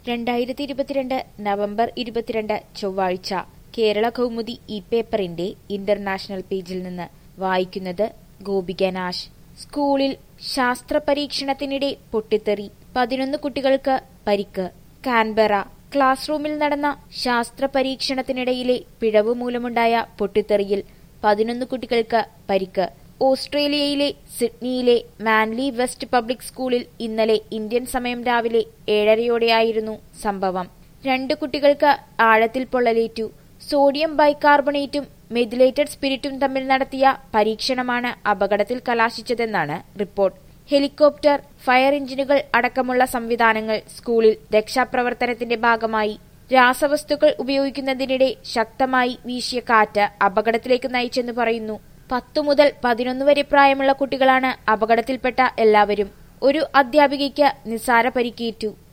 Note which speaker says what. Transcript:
Speaker 1: രണ്ടായിരത്തി ഇരുപത്തിരണ്ട് നവംബർ ഇരുപത്തിരണ്ട് ചൊവ്വാഴ്ച കേരള കൗമുദി ഈ പേപ്പറിന്റെ ഇന്റർനാഷണൽ പേജിൽ നിന്ന് വായിക്കുന്നത് ഗോപിക നാശ് സ്കൂളിൽ ശാസ്ത്ര പരീക്ഷണത്തിനിടെ പൊട്ടിത്തെറി പതിനൊന്ന് കുട്ടികൾക്ക് പരിക്ക് കാൻബറ ക്ലാസ് റൂമിൽ നടന്ന ശാസ്ത്ര പരീക്ഷണത്തിനിടയിലെ പിഴവ് മൂലമുണ്ടായ പൊട്ടിത്തെറിയിൽ പതിനൊന്ന് കുട്ടികൾക്ക് പരിക്ക് ഓസ്ട്രേലിയയിലെ സിഡ്നിയിലെ മാൻലി വെസ്റ്റ് പബ്ലിക് സ്കൂളിൽ ഇന്നലെ ഇന്ത്യൻ സമയം രാവിലെ ഏഴരയോടെയായിരുന്നു സംഭവം രണ്ട് കുട്ടികൾക്ക് ആഴത്തിൽ പൊള്ളലേറ്റു സോഡിയം ബൈകാർബണേറ്റും മെഥിലേറ്റഡ് സ്പിരിറ്റും തമ്മിൽ നടത്തിയ പരീക്ഷണമാണ് അപകടത്തിൽ കലാശിച്ചതെന്നാണ് റിപ്പോർട്ട് ഹെലികോപ്റ്റർ ഫയർ എഞ്ചിനുകൾ അടക്കമുള്ള സംവിധാനങ്ങൾ സ്കൂളിൽ രക്ഷാപ്രവർത്തനത്തിന്റെ ഭാഗമായി രാസവസ്തുക്കൾ ഉപയോഗിക്കുന്നതിനിടെ ശക്തമായി വീശിയ കാറ്റ് അപകടത്തിലേക്ക് നയിച്ചെന്ന് പറയുന്നു പത്തു മുതൽ പതിനൊന്ന് വരെ പ്രായമുള്ള കുട്ടികളാണ് അപകടത്തിൽപ്പെട്ട എല്ലാവരും ഒരു അധ്യാപികയ്ക്ക് നിസ്സാര പരിക്കേറ്റു